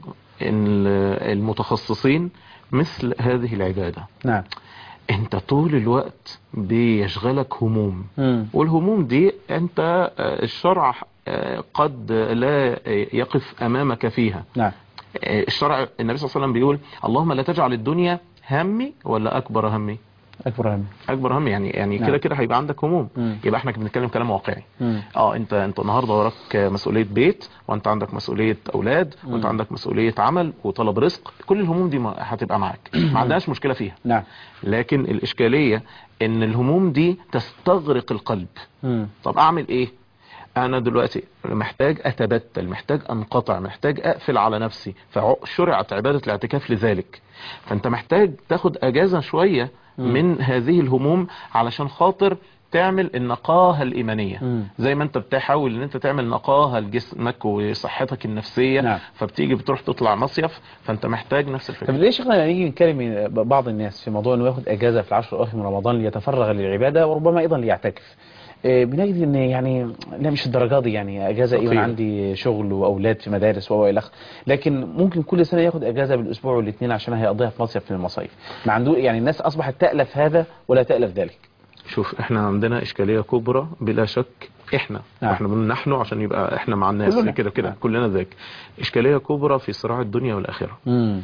ال- المتخصصين مثل هذه العبادة نعم انت طول الوقت بيشغلك هموم مم. والهموم دي انت آه، الشرع آه، قد لا يقف امامك فيها نعم الشرع النبي صلى الله عليه وسلم بيقول اللهم لا تجعل الدنيا همي ولا اكبر همي اكبر هم اكبر همي يعني يعني نعم. كده كده هيبقى عندك هموم مم. يبقى احنا بنتكلم كلام واقعي مم. اه انت انت النهارده وراك مسؤوليه بيت وانت عندك مسؤوليه اولاد وانت مم. عندك مسؤوليه عمل وطلب رزق كل الهموم دي ما- هتبقى معاك ما عندناش مشكله فيها نعم لكن الاشكاليه ان الهموم دي تستغرق القلب مم. طب اعمل ايه انا دلوقتي محتاج اتبتل محتاج انقطع محتاج اقفل على نفسي فشرعت عبادة الاعتكاف لذلك فانت محتاج تاخد اجازة شوية مم. من هذه الهموم علشان خاطر تعمل النقاهة الإيمانية مم. زي ما انت بتحاول ان انت تعمل نقاهة لجسمك وصحتك النفسية نعم. فبتيجي بتروح تطلع مصيف فانت محتاج نفس طب الفكرة ليه يا شيخنا لما نيجي نتكلم من بعض الناس في موضوع انه ياخد اجازه في العشر الاواخر من رمضان ليتفرغ للعباده وربما ايضا ليعتكف آه، بنجد ان يعني لا مش الدرجه دي يعني اجازه ايه وانا خطير. عندي شغل واولاد في مدارس والى اخره لكن ممكن كل سنه ياخد اجازه بالاسبوع والاثنين عشان هيقضيها في مصيف من المصايف ما عنده يعني الناس اصبحت تالف هذا ولا تالف ذلك شوف احنا عندنا اشكالية كبرى بلا شك احنا نعم. احنا بنقول نحن عشان يبقى احنا مع الناس كلنا. كده كده نعم. كلنا ذاك اشكالية كبرى في صراع الدنيا والاخرة امم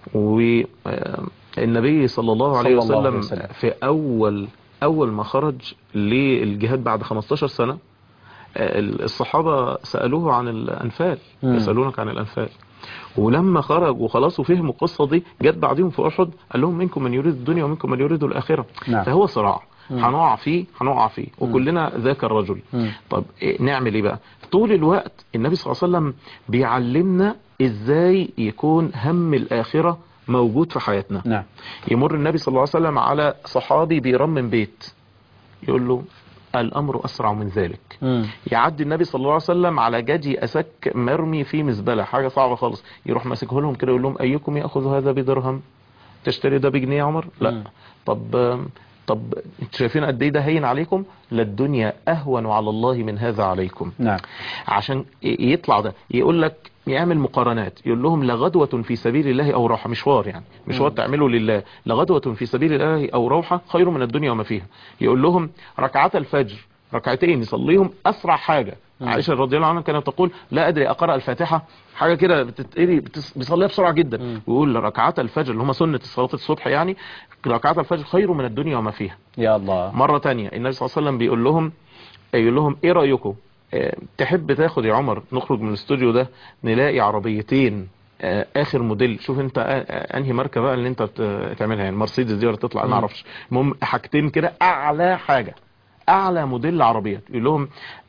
والنبي صلى الله عليه صلى الله عليه وسلم وسلم. في اول اول ما خرج للجهاد بعد 15 سنة آه، الصحابة سألوه عن الأنفال مم. يسألونك عن الأنفال ولما خرج وخلاص وفهموا القصة دي جت بعدهم في أحد قال لهم منكم من يريد الدنيا ومنكم من يريد الآخرة نعم. فهو صراع مم. هنقع فيه هنقع فيه وكلنا ذاك الرجل مم. طب إيه نعمل ايه بقى طول الوقت النبي صلى الله عليه وسلم بيعلمنا ازاي يكون هم الآخرة موجود في حياتنا نعم يمر النبي صلى الله عليه وسلم على صحابي بيرمم بيت يقول له الأمر أسرع من ذلك امم يعدي النبي صلى الله عليه وسلم على جدي أسك مرمي في مزبلة حاجة صعبة خالص يروح ماسكه لهم كده يقول لهم أيكم يأخذ هذا بدرهم تشتري ده بجنيه يا عمر لا مم. طب طب انتوا شايفين قد ايه ده هين عليكم لا الدنيا اهون على الله من هذا عليكم نعم عشان ي- يطلع ده يقول لك يعمل مقارنات يقول لهم لغدوة في سبيل الله أو روحة مشوار يعني مشوار تعمله لله لغدوة في سبيل الله أو روحة خير من الدنيا وما فيها يقول لهم ركعات الفجر ركعتين يصليهم أسرع حاجة عائشة رضي الله عنها كانت تقول لا أدري أقرأ الفاتحة حاجة كده بتتقري بتس- بيصليها بسرعة جدا مم. ويقول ركعات الفجر اللي هم سنة صلاة الصبح يعني ركعات الفجر خير من الدنيا وما فيها يا الله مرة تانية النبي صلى الله عليه وسلم بيقول لهم يقول لهم ايه رأيكم اه تحب تاخد يا عمر نخرج من الاستوديو ده نلاقي عربيتين اه اخر موديل شوف انت اه اه انهي ماركه بقى اللي انت بت- تعملها يعني مرسيدس دي ولا تطلع انا مم. ما اعرفش المهم حاجتين كده اعلى حاجه اعلى موديل عربيه يقول لهم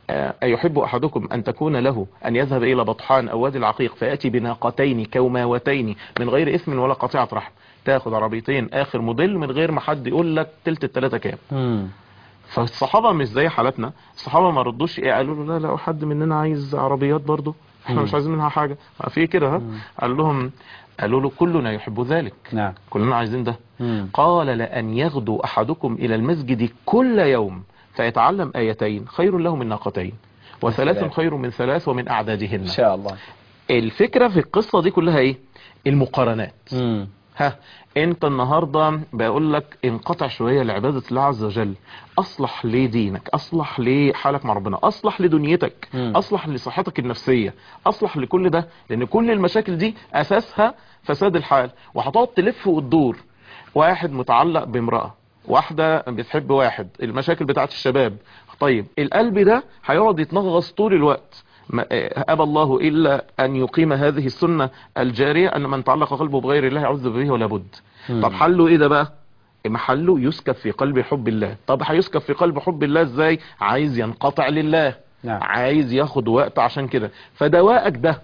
آه، أيحب أحدكم أن تكون له أن يذهب إلى بطحان أو وادي العقيق فيأتي بناقتين كوماوتين من غير إثم ولا قطيعة رحم تاخد عربيتين آخر موديل من غير ما حد يقول لك تلت التلاتة كام مم. فالصحابة مش زي حالتنا الصحابة ما ردوش ايه قالوا له لا لا حد مننا عايز عربيات برضو احنا مش عايزين منها حاجة في كده ها قال لهم قالوا له كلنا يحب ذلك نعم كلنا عايزين ده مم. قال لأن يغدو أحدكم إلى المسجد كل يوم فيتعلم آيتين خير له من ناقتين وثلاث سلام. خير من ثلاث ومن أعدادهن ان شاء الله الفكرة في القصة دي كلها ايه المقارنات مم. ها انت النهاردة بقول لك انقطع شوية لعبادة الله عز وجل اصلح لدينك اصلح لحالك مع ربنا اصلح لدنيتك مم. اصلح لصحتك النفسية اصلح لكل ده لان كل المشاكل دي اساسها فساد الحال وهتقعد تلف وتدور واحد متعلق بامرأة واحدة بتحب واحد المشاكل بتاعت الشباب طيب القلب ده هيقعد يتنغص طول الوقت ما- آه، أبى الله إلا أن يقيم هذه السنة الجارية أن من تعلق قلبه بغير الله يعوذ به ولا بد مم. طب حله إيه ده بقى محله يسكب في قلب حب الله طب هيسكب في قلب حب الله ازاي عايز ينقطع لله نعم. عايز ياخد وقت عشان كده فدواءك ده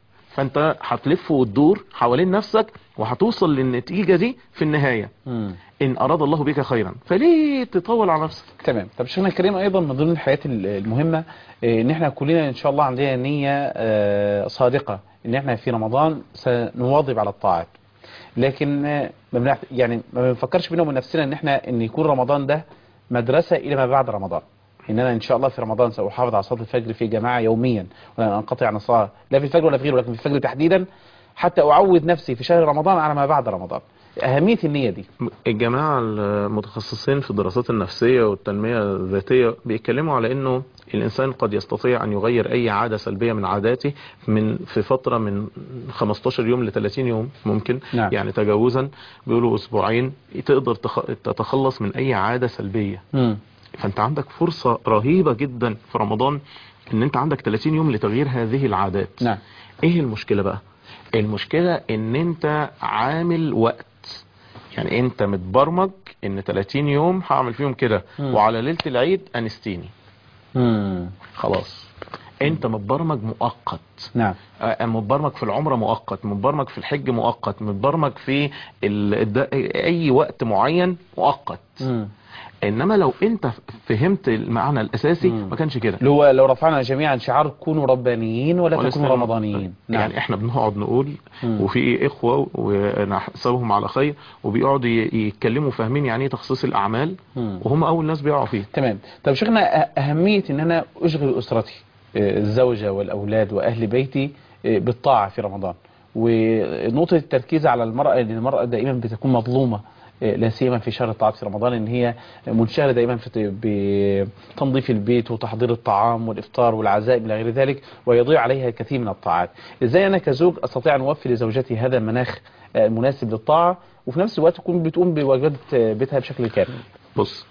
فانت هتلف وتدور حوالين نفسك وهتوصل للنتيجة دي في النهاية مم. ان اراد الله بك خيرا فليه تطول على نفسك تمام طب شيخنا الكريم ايضا من ضمن الحاجات ال- المهمه آه، ان احنا كلنا ان شاء الله عندنا نيه آه، صادقه ان احنا في رمضان سنواظب على الطاعات لكن آه، ما بنعت- يعني ما بنفكرش بينا وبين نفسنا ان احنا ان يكون رمضان ده مدرسه الى ما بعد رمضان ان انا ان شاء الله في رمضان ساحافظ على صلاه الفجر في جماعه يوميا ولا انقطع عن الصلاه لا في الفجر ولا في غيره ولكن في الفجر تحديدا حتى اعود نفسي في شهر رمضان على ما بعد رمضان اهميه النيه دي الجماعة المتخصصين في الدراسات النفسية والتنمية الذاتية بيتكلموا على انه الانسان قد يستطيع ان يغير اي عادة سلبية من عاداته من في فترة من 15 يوم ل 30 يوم ممكن نعم. يعني تجاوزا بيقولوا اسبوعين تقدر تخ- تتخلص من اي عادة سلبية مم. فانت عندك فرصة رهيبة جدا في رمضان ان انت عندك 30 يوم لتغيير هذه العادات نعم ايه المشكلة بقى المشكلة ان انت عامل وقت يعني انت متبرمج ان 30 يوم هعمل فيهم كده مم. وعلى ليلة العيد انستيني مم. خلاص انت متبرمج مؤقت نعم آه، متبرمج في العمرة مؤقت متبرمج في الحج مؤقت متبرمج في ال... الد- اي وقت معين مؤقت مم. انما لو انت فهمت المعنى الاساسي مم. ما كانش كده لو لو رفعنا جميعا شعار كونوا ربانيين ولا ولسه تكونوا رمضانيين نعم يعني احنا بنقعد نقول مم. وفي اخوة ونحسبهم على خير وبيقعدوا ي- يتكلموا فاهمين يعني ايه تخصيص الاعمال مم. وهم اول ناس بيقعوا فيه تمام طب شيخنا أه- أهمية إن أنا أشغل أسرتي آه، الزوجة والأولاد وأهل بيتي آه، بالطاعة في رمضان ونقطة التركيز على المرأة لأن المرأة دائما بتكون مظلومة آه، لا سيما في شهر الطاعات في رمضان ان هي منشغله دائما في بتنظيف البيت وتحضير الطعام والافطار والعزائم الى غير ذلك ويضيع عليها الكثير من الطاعات. ازاي انا كزوج استطيع ان اوفر لزوجتي هذا المناخ آه، المناسب للطاعه وفي نفس الوقت تكون بتقوم بواجبات آه، بيتها بشكل كامل. بص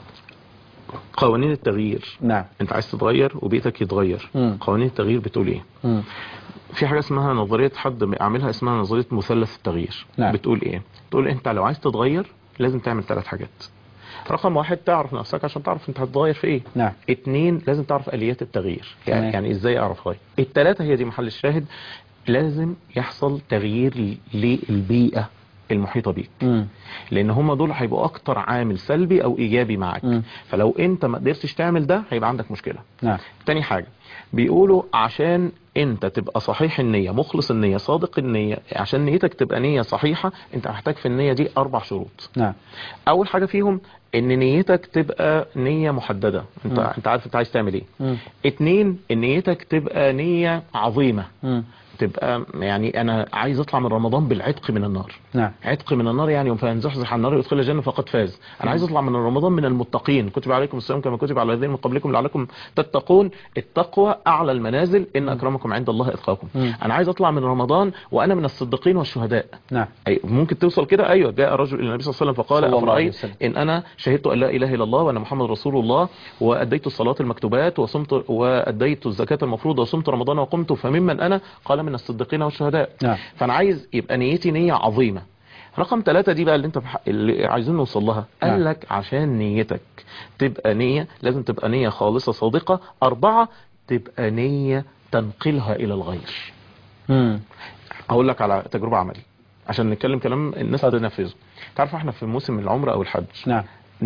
قوانين التغيير نعم. انت عايز تتغير وبيتك يتغير مم. قوانين التغيير بتقول ايه مم. في حاجة اسمها نظرية حد عاملها اسمها نظرية مثلث التغيير نعم. بتقول ايه تقول انت لو عايز تتغير لازم تعمل ثلاث حاجات رقم واحد تعرف نفسك عشان تعرف انت هتتغير في ايه نعم. اتنين لازم تعرف اليات التغيير يعني, تمام. يعني ازاي اعرف اغير التلاتة هي دي محل الشاهد لازم يحصل تغيير للبيئة المحيطة بيك مم. لان هم دول هيبقوا اكتر عامل سلبي او ايجابي معاك مم. فلو انت ما قدرتش تعمل ده هيبقى عندك مشكلة نعم. تاني حاجة بيقولوا عشان انت تبقى صحيح النية مخلص النية صادق النية عشان نيتك تبقى نية صحيحة انت محتاج في النية دي اربع شروط نعم. اول حاجة فيهم ان نيتك تبقى نية محددة انت, مم. انت عارف انت عايز تعمل ايه مم. اتنين ان نيتك تبقى نية عظيمة مم. تبقى يعني انا عايز اطلع من رمضان بالعتق من النار نعم. عتق من النار يعني فمن زحزح عن النار يدخل الجنه فقد فاز انا عايز اطلع من رمضان من المتقين كتب عليكم الصيام كما كتب على الذين من قبلكم لعلكم تتقون التقوى اعلى المنازل ان اكرمكم عند الله اتقاكم مم. انا عايز اطلع من رمضان وانا من الصديقين والشهداء نعم. أي ممكن توصل كده ايوه جاء رجل الى النبي صلى الله عليه وسلم فقال صلى الله عليه افرايت وسلم. ان انا شهدت ان لا اله الا الله وان محمد رسول الله واديت الصلاه المكتوبات وصمت واديت الزكاه المفروضه وصمت رمضان وقمت فممن انا قال من الصديقين والشهداء نعم. فانا عايز يبقى نيتي نيه عظيمه رقم ثلاثة دي بقى اللي انت بح... اللي عايزين نوصل لها نعم. قال لك عشان نيتك تبقى نية لازم تبقى نية خالصة صادقة أربعة تبقى نية تنقلها الى الغير مم. هقول لك على تجربة عملي عشان نتكلم كلام الناس اتفضل. تنفذه تعرف احنا في موسم العمرة او الحج نعم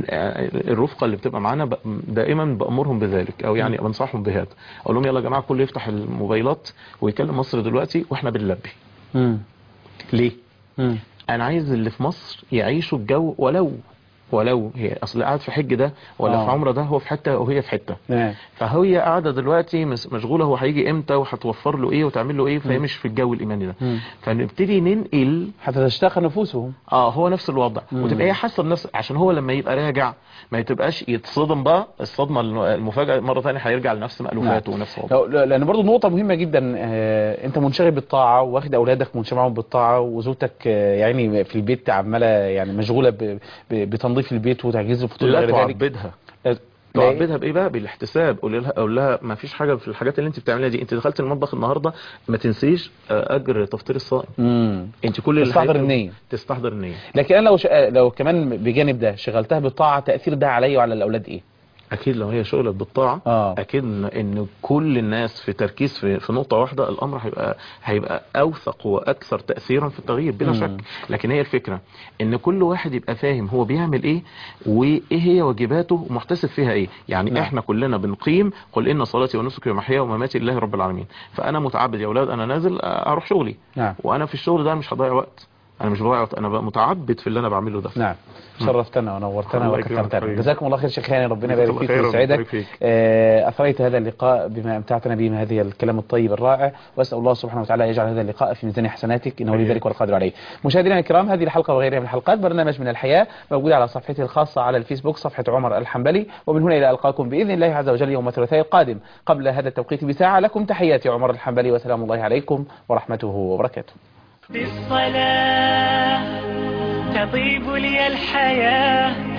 الرفقة اللي بتبقى معانا ب- دائما بأمرهم بذلك او يعني بنصحهم بهذا اقول لهم يلا يا جماعة كله يفتح الموبايلات ويكلم مصر دلوقتي واحنا بنلبي مم. ليه مم. انا عايز اللي في مصر يعيشوا الجو ولو ولو هي اصل قاعد في حج ده ولا آه. في عمره ده هو في حته وهي في حته نعم فهي قاعده دلوقتي مس- مشغوله هو هيجي امتى وهتوفر له ايه وتعمل له ايه فهي مش في الجو الايماني ده مم. فنبتدي ننقل حتى تشتاق نفوسهم اه هو نفس الوضع مم. وتبقى هي حاسه بنفس عشان هو لما يبقى راجع ما تبقاش يتصدم بقى الصدمه المفاجاه مره ثانيه هيرجع لنفس مألوفاته ونفس وضعه لو- لا- لان برضو نقطه مهمه جدا آه، انت منشغل بالطاعه واخد اولادك منشغل معاهم بالطاعه وزوجتك آه، يعني في البيت عماله يعني مشغوله ب- ب- بتنظيف البيت وتجهيز الفطور لا وغير ذلك تعبدها لا- تعبدها بايه بقى بالاحتساب قول لها قول لها ما فيش حاجه في الحاجات اللي انت بتعملها دي انت دخلت المطبخ النهارده ما تنسيش آه، اجر تفطير الصائم مم. انت كل اللي تستحضر هيفرق- النية. تستحضر النيه لكن انا لو ش... لو كمان بجانب ده شغلتها بالطاعه تاثير ده عليا وعلى الاولاد ايه اكيد لو هي شغلت بالطاعه آه. اكيد ان إن كل الناس في تركيز في, في نقطه واحده الامر هيبقى هيبقى اوثق واكثر تاثيرا في التغيير بلا مم. شك لكن هي الفكره ان كل واحد يبقى فاهم هو بيعمل ايه وايه هي واجباته ومحتسب فيها ايه يعني نعم. نعم. احنا كلنا بنقيم قل ان صلاتي ونسكي ومحياي ومماتي لله رب العالمين فانا متعبد يا اولاد انا نازل آه، اروح شغلي نعم وانا في الشغل ده مش هضيع وقت انا مش بضيع وقت انا بقى متعبد في اللي انا بعمله ده نعم شرفتنا ونورتنا الله يكرمك وكثرتنا حبيبي. جزاكم الله خير شيخ هاني ربنا جزاك يبارك الله فيك خير ويسعدك ويبارك فيك. آه، اثريت هذا اللقاء بما امتعتنا به من هذه الكلام الطيب الرائع واسال الله سبحانه وتعالى يجعل هذا اللقاء في ميزان حسناتك انه آمين. لذلك والقادر عليه مشاهدينا الكرام هذه الحلقه وغيرها من الحلقات برنامج من الحياه موجود على صفحتي الخاصه على الفيسبوك صفحه عمر الحنبلي ومن هنا الى القاكم باذن الله عز وجل يوم الثلاثاء القادم قبل هذا التوقيت بساعه لكم تحياتي عمر الحنبلي وسلام الله عليكم ورحمته وبركاته بالصلاة تطيب لي الحياة